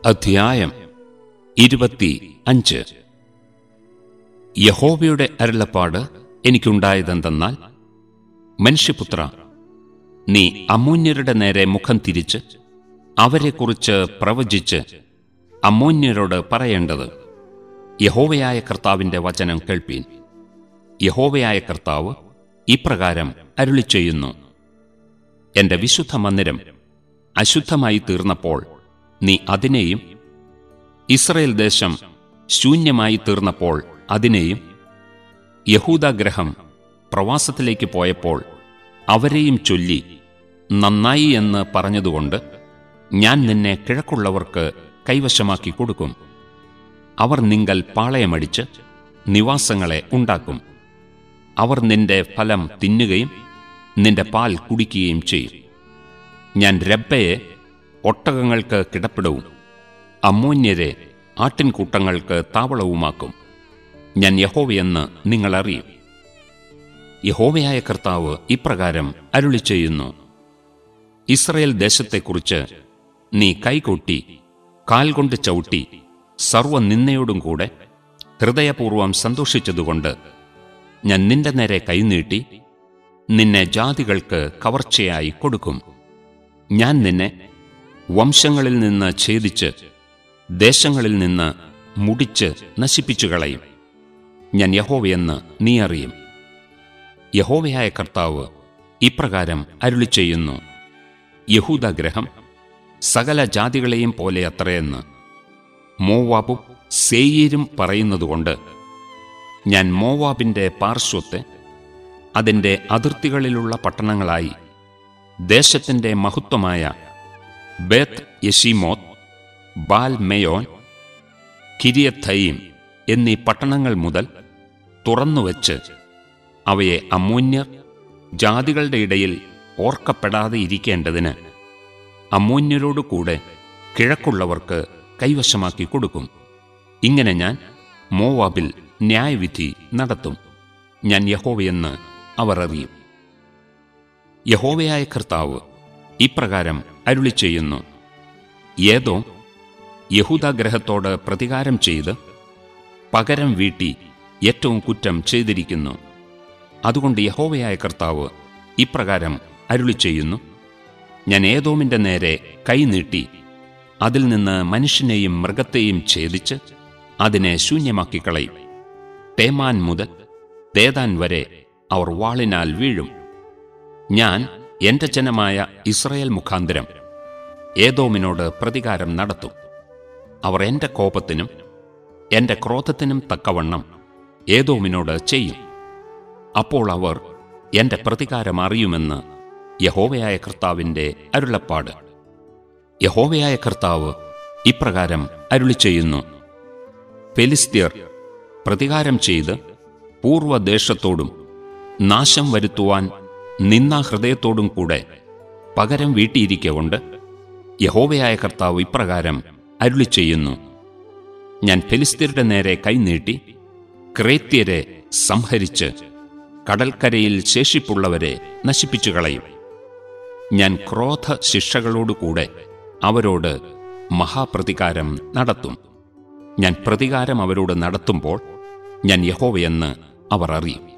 അധ്യായം ഇരുപത്തി അഞ്ച് യഹോവയുടെ അരുളപ്പാട് എനിക്കുണ്ടായതെന്തെന്നാൽ മനുഷ്യപുത്ര നീ അമ്മൂന്യരുടെ നേരെ മുഖം തിരിച്ച് അവരെക്കുറിച്ച് പ്രവചിച്ച് അമ്മൂന്യരോട് പറയേണ്ടത് യഹോവയായ കർത്താവിന്റെ വചനം കേൾപ്പീൻ യഹോവയായ കർത്താവ് ഇപ്രകാരം അരുളി ചെയ്യുന്നു എന്റെ വിശുദ്ധ മന്ദിരം അശുദ്ധമായി തീർന്നപ്പോൾ നീ അതിനെയും ഇസ്രയേൽ ദേശം ശൂന്യമായി തീർന്നപ്പോൾ അതിനെയും യഹൂദഗ്രഹം പ്രവാസത്തിലേക്ക് പോയപ്പോൾ അവരെയും ചൊല്ലി നന്നായി എന്ന് പറഞ്ഞതുകൊണ്ട് ഞാൻ നിന്നെ കിഴക്കുള്ളവർക്ക് കൈവശമാക്കി കൊടുക്കും അവർ നിങ്കൽ പാളയമടിച്ച് നിവാസങ്ങളെ ഉണ്ടാക്കും അവർ നിന്റെ ഫലം തിന്നുകയും നിന്റെ പാൽ കുടിക്കുകയും ചെയ്യും ഞാൻ രബ്ബയെ ഒട്ടകങ്ങൾക്ക് കിടപ്പിടവും അമ്മോന്യരെ ആട്ടിൻകൂട്ടങ്ങൾക്ക് താവളവുമാക്കും ഞാൻ യഹോവയെന്ന് നിങ്ങൾ അറിയും യഹോവയായ കർത്താവ് ഇപ്രകാരം അരുളി ചെയ്യുന്നു ഇസ്രയേൽ ദേശത്തെക്കുറിച്ച് നീ കൈകൊട്ടി കാൽ കൊണ്ട് ചവിട്ടി സർവനിന്ദയോടും കൂടെ ഹൃദയപൂർവം സന്തോഷിച്ചതുകൊണ്ട് ഞാൻ നിന്റെ നേരെ കൈനീട്ടി നിന്നെ ജാതികൾക്ക് കവർച്ചയായി കൊടുക്കും ഞാൻ നിന്നെ വംശങ്ങളിൽ നിന്ന് ഛേദിച്ച് ദേശങ്ങളിൽ നിന്ന് മുടിച്ച് നശിപ്പിച്ചു കളയും ഞാൻ യഹോവയെന്ന് നീ അറിയും യഹോവയായ കർത്താവ് ഇപ്രകാരം അരുളി ചെയ്യുന്നു യഹൂദഗ്രഹം സകല ജാതികളെയും പോലെ അത്രയെന്ന് മോവാബും സേയീരും പറയുന്നതുകൊണ്ട് ഞാൻ മോവാബിന്റെ പാർശ്വത്തെ അതിന്റെ അതിർത്തികളിലുള്ള പട്ടണങ്ങളായി ദേശത്തിന്റെ മഹത്വമായ ബേത്ത് യശീമോത്ത് ബാൽ മെയോൻ കിരിയത്തയീം എന്നീ പട്ടണങ്ങൾ മുതൽ തുറന്നുവച്ച് അവയെ അമ്മൂന്യർ ജാതികളുടെ ഇടയിൽ ഓർക്കപ്പെടാതെ ഇരിക്കേണ്ടതിന് അമ്മൂന്യരോടു കൂടെ കിഴക്കുള്ളവർക്ക് കൈവശമാക്കി കൊടുക്കും ഇങ്ങനെ ഞാൻ മോവാബിൽ ന്യായവിധി നടത്തും ഞാൻ യഹോവയെന്ന് അവർ അറിയും യഹോവയായ കർത്താവ് ഇപ്രകാരം അരുളി ചെയ്യുന്നു ഏതോ യഹൂദാഗ്രഹത്തോട് പ്രതികാരം ചെയ്ത് പകരം വീട്ടി ഏറ്റവും കുറ്റം ചെയ്തിരിക്കുന്നു അതുകൊണ്ട് യഹോവയായ കർത്താവ് ഇപ്രകാരം അരുളി ചെയ്യുന്നു ഞാൻ ഏതോമിന്റെ നേരെ കൈനീട്ടി അതിൽ നിന്ന് മനുഷ്യനെയും മൃഗത്തെയും ഛേദിച്ച് അതിനെ ശൂന്യമാക്കി കളയും തേമാൻ മുതൽ തേതാൻ വരെ അവർ വാളിനാൽ വീഴും ഞാൻ എന്റെ ജനമായ ഇസ്രയേൽ മുഖാന്തരം ഏതോമിനോട് പ്രതികാരം നടത്തും അവർ എന്റെ കോപത്തിനും എന്റെ ക്രോധത്തിനും തക്കവണ്ണം ഏതോമിനോട് ചെയ്യും അപ്പോൾ അവർ എന്റെ പ്രതികാരം അറിയുമെന്ന് യഹോവയായ കർത്താവിന്റെ അരുളപ്പാട് യഹോവയായ കർത്താവ് ഇപ്രകാരം അരുളി ചെയ്യുന്നു ഫെലിസ്തീർ പ്രതികാരം ചെയ്ത് പൂർവ്വദേശത്തോടും നാശം വരുത്തുവാൻ നിന്ന ഹൃദയത്തോടും കൂടെ പകരം വീട്ടിയിരിക്കൊണ്ട് യഹോവയായ കർത്താവ് ഇപ്രകാരം അരുളി ചെയ്യുന്നു ഞാൻ ഫെലിസ്തീരുടെ നേരെ കൈനീട്ടി ക്രേത്യരെ സംഹരിച്ച് കടൽക്കരയിൽ ശേഷിപ്പുള്ളവരെ നശിപ്പിച്ചു കളയും ഞാൻ ക്രോധ ശിക്ഷകളോടുകൂടെ അവരോട് മഹാപ്രതികാരം നടത്തും ഞാൻ പ്രതികാരം അവരോട് നടത്തുമ്പോൾ ഞാൻ യഹോവയെന്ന് അവർ അറിയും